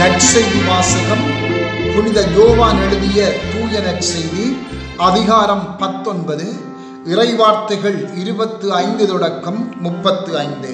நற்செய்தி வாசகம் புனித யோவான் எழுதிய தூய நற்செய்தி அதிகாரம் பத்தொன்பது இறைவார்த்தைகள் இருபத்து ஐந்து தொடக்கம் முப்பத்து ஐந்து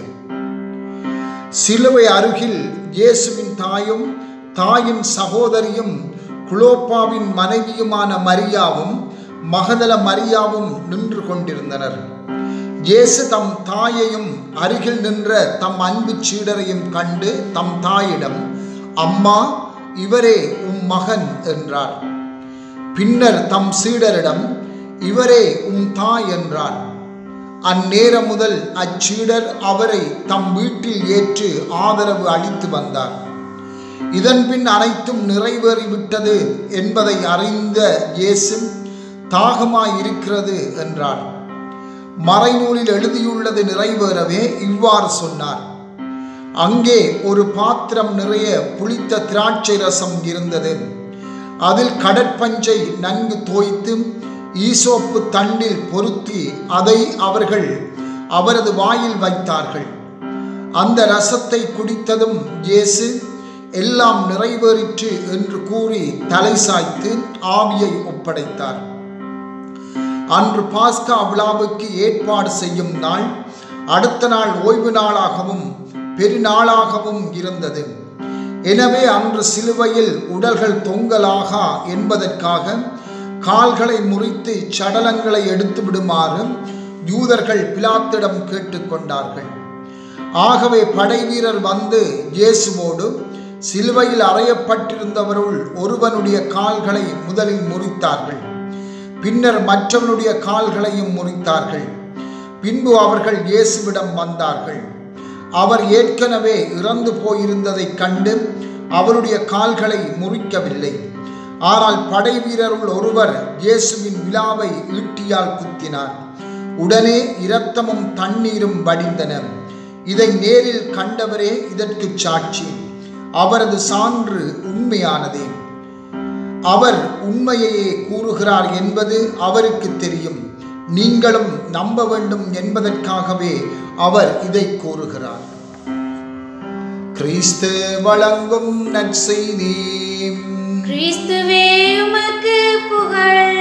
சிலுவை அருகில் இயேசுவின் தாயும் தாயின் சகோதரியும் குளோப்பாவின் மனைவியுமான மரியாவும் மகதல மரியாவும் நின்று கொண்டிருந்தனர் இயேசு தம் தாயையும் அருகில் நின்ற தம் அன்பு சீடரையும் கண்டு தம் தாயிடம் அம்மா இவரே உம் மகன் என்றார் பின்னர் தம் சீடரிடம் இவரே உம் தாய் என்றார் அந்நேரம் முதல் அச்சீடர் அவரை தம் வீட்டில் ஏற்று ஆதரவு அளித்து வந்தார் இதன்பின் அனைத்தும் நிறைவேறிவிட்டது என்பதை அறிந்த இயேசு தாகமாயிருக்கிறது என்றார் மறைநூலில் எழுதியுள்ளது நிறைவேறவே இவ்வாறு சொன்னார் அங்கே ஒரு பாத்திரம் நிறைய புளித்த திராட்சை ரசம் இருந்தது அதில் கடற்பஞ்சை நன்கு தோய்த்து ஈசோப்பு தண்டில் பொருத்தி அதை அவர்கள் அவரது வாயில் வைத்தார்கள் அந்த ரசத்தை குடித்ததும் இயேசு எல்லாம் நிறைவேறிற்று என்று கூறி தலை சாய்த்து ஆவியை ஒப்படைத்தார் அன்று பாஸ்கா விழாவுக்கு ஏற்பாடு செய்யும் நாள் அடுத்த நாள் ஓய்வு நாளாகவும் பெருநாளாகவும் இருந்தது எனவே அன்று சிலுவையில் உடல்கள் தொங்கலாகா என்பதற்காக கால்களை முறித்து சடலங்களை எடுத்து விடுமாறு யூதர்கள் பிலாத்திடம் கேட்டுக்கொண்டார்கள் ஆகவே படை வீரர் வந்து இயேசுவோடு சிலுவையில் அறையப்பட்டிருந்தவருள் ஒருவனுடைய கால்களை முதலில் முறித்தார்கள் பின்னர் மற்றவனுடைய கால்களையும் முறித்தார்கள் பின்பு அவர்கள் இயேசுவிடம் வந்தார்கள் அவர் ஏற்கனவே இறந்து போயிருந்ததைக் கண்டு அவருடைய கால்களை முறிக்கவில்லை ஆனால் படை வீரருள் ஒருவர் இயேசுவின் விழாவை ஈட்டியால் குத்தினார் உடனே இரத்தமும் தண்ணீரும் வடிந்தன இதை நேரில் கண்டவரே இதற்கு சாட்சி அவரது சான்று உண்மையானதே அவர் உண்மையையே கூறுகிறார் என்பது அவருக்கு தெரியும் நீங்களும் நம்ப வேண்டும் என்பதற்காகவே அவர் இதை கூறுகிறார் கிறிஸ்து வழங்கும் நற்செய்தி கிறிஸ்துவே உமக்கு புகழ்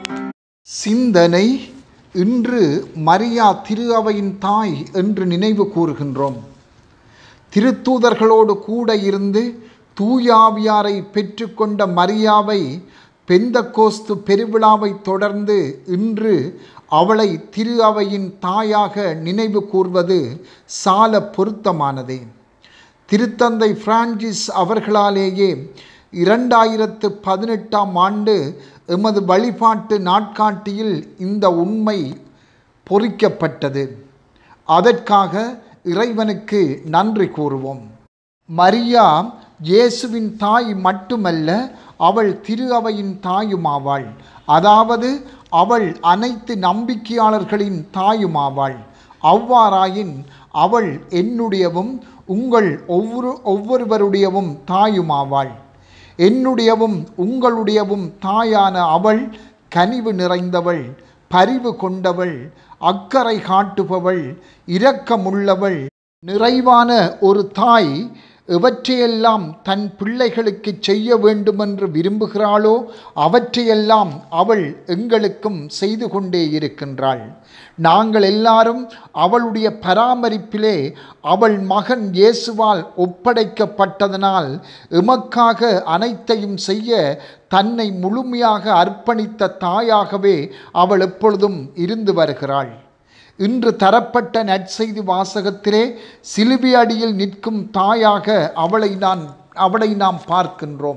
சிந்தனை இன்று மரியா திரு அவையின் தாய் என்று நினைவு கூறுகின்றோம் திருத்தூதர்களோடு கூட இருந்து தூயாவியாரை பெற்றுக்கொண்ட மரியாவை பெந்தகோஸ்து பெருவிழாவை தொடர்ந்து இன்று அவளை திரு அவையின் தாயாக நினைவு கூர்வது சால பொருத்தமானதே திருத்தந்தை பிரான்சிஸ் அவர்களாலேயே இரண்டாயிரத்து பதினெட்டாம் ஆண்டு எமது வழிபாட்டு நாட்காட்டியில் இந்த உண்மை பொறிக்கப்பட்டது அதற்காக இறைவனுக்கு நன்றி கூறுவோம் மரியா இயேசுவின் தாய் மட்டுமல்ல அவள் திரு அவையின் தாயுமாவாள் அதாவது அவள் அனைத்து நம்பிக்கையாளர்களின் தாயுமாவாள் அவ்வாறாயின் அவள் என்னுடையவும் உங்கள் ஒவ்வொரு ஒவ்வொருவருடையவும் தாயுமாவாள் என்னுடையவும் உங்களுடையவும் தாயான அவள் கனிவு நிறைந்தவள் பரிவு கொண்டவள் அக்கறை காட்டுபவள் இரக்கமுள்ளவள் நிறைவான ஒரு தாய் எவற்றையெல்லாம் தன் பிள்ளைகளுக்கு செய்ய வேண்டுமென்று விரும்புகிறாளோ அவற்றையெல்லாம் அவள் எங்களுக்கும் செய்து கொண்டே இருக்கின்றாள் நாங்கள் எல்லாரும் அவளுடைய பராமரிப்பிலே அவள் மகன் இயேசுவால் ஒப்படைக்கப்பட்டதனால் எமக்காக அனைத்தையும் செய்ய தன்னை முழுமையாக அர்ப்பணித்த தாயாகவே அவள் எப்பொழுதும் இருந்து வருகிறாள் இன்று தரப்பட்ட நற்செய்தி வாசகத்திலே சிலுவை அடியில் நிற்கும் தாயாக அவளை நான் அவளை நாம் பார்க்கின்றோம்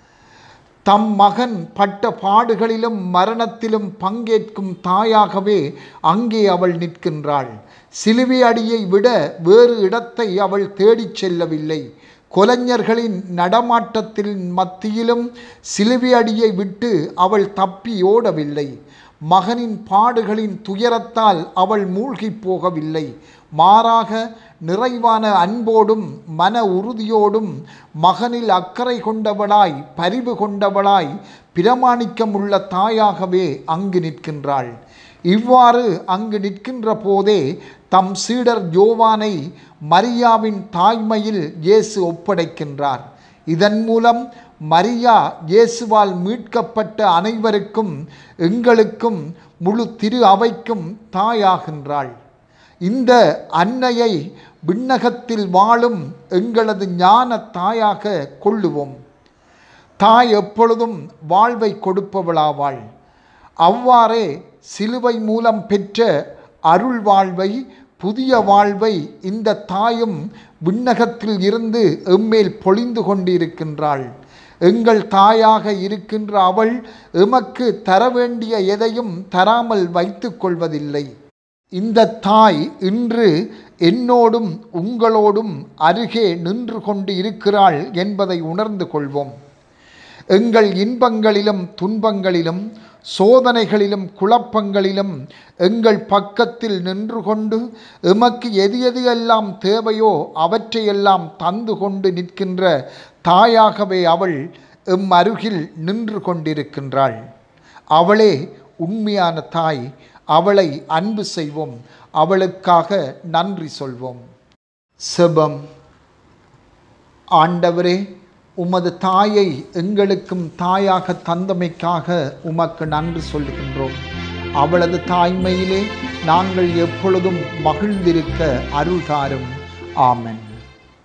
தம் மகன் பட்ட பாடுகளிலும் மரணத்திலும் பங்கேற்கும் தாயாகவே அங்கே அவள் நிற்கின்றாள் சிலுவை அடியை விட வேறு இடத்தை அவள் தேடிச் செல்லவில்லை கொலைஞர்களின் நடமாட்டத்தின் மத்தியிலும் சிலுவை அடியை விட்டு அவள் தப்பி ஓடவில்லை மகனின் பாடுகளின் துயரத்தால் அவள் மூழ்கி போகவில்லை மாறாக நிறைவான அன்போடும் மன உறுதியோடும் மகனில் அக்கறை கொண்டவளாய் பரிவு கொண்டவளாய் பிரமாணிக்கமுள்ள தாயாகவே அங்கு நிற்கின்றாள் இவ்வாறு அங்கு நிற்கின்ற போதே தம் சீடர் யோவானை மரியாவின் தாய்மையில் இயேசு ஒப்படைக்கின்றார் இதன் மூலம் மரியா இயேசுவால் மீட்கப்பட்ட அனைவருக்கும் எங்களுக்கும் முழு திரு அவைக்கும் தாயாகின்றாள் இந்த அன்னையை விண்ணகத்தில் வாழும் எங்களது ஞான தாயாக கொள்ளுவோம் தாய் எப்பொழுதும் வாழ்வை கொடுப்பவளாவாள் அவ்வாறே சிலுவை மூலம் பெற்ற அருள் வாழ்வை புதிய வாழ்வை இந்த தாயும் விண்ணகத்தில் இருந்து எம்மேல் பொழிந்து கொண்டிருக்கின்றாள் எங்கள் தாயாக இருக்கின்ற அவள் எமக்கு தர வேண்டிய எதையும் தராமல் வைத்து கொள்வதில்லை இந்த தாய் இன்று என்னோடும் உங்களோடும் அருகே நின்று கொண்டு இருக்கிறாள் என்பதை உணர்ந்து கொள்வோம் எங்கள் இன்பங்களிலும் துன்பங்களிலும் சோதனைகளிலும் குழப்பங்களிலும் எங்கள் பக்கத்தில் நின்று கொண்டு எமக்கு எது எது எல்லாம் தேவையோ அவற்றையெல்லாம் தந்து கொண்டு நிற்கின்ற தாயாகவே அவள் எம் அருகில் நின்று கொண்டிருக்கின்றாள் அவளே உண்மையான தாய் அவளை அன்பு செய்வோம் அவளுக்காக நன்றி சொல்வோம் செபம் ஆண்டவரே உமது தாயை எங்களுக்கும் தாயாக தந்தமைக்காக உமக்கு நன்றி சொல்லுகின்றோம் அவளது தாய்மையிலே நாங்கள் எப்பொழுதும் மகிழ்ந்திருக்க அருள்தாரும் ஆமென்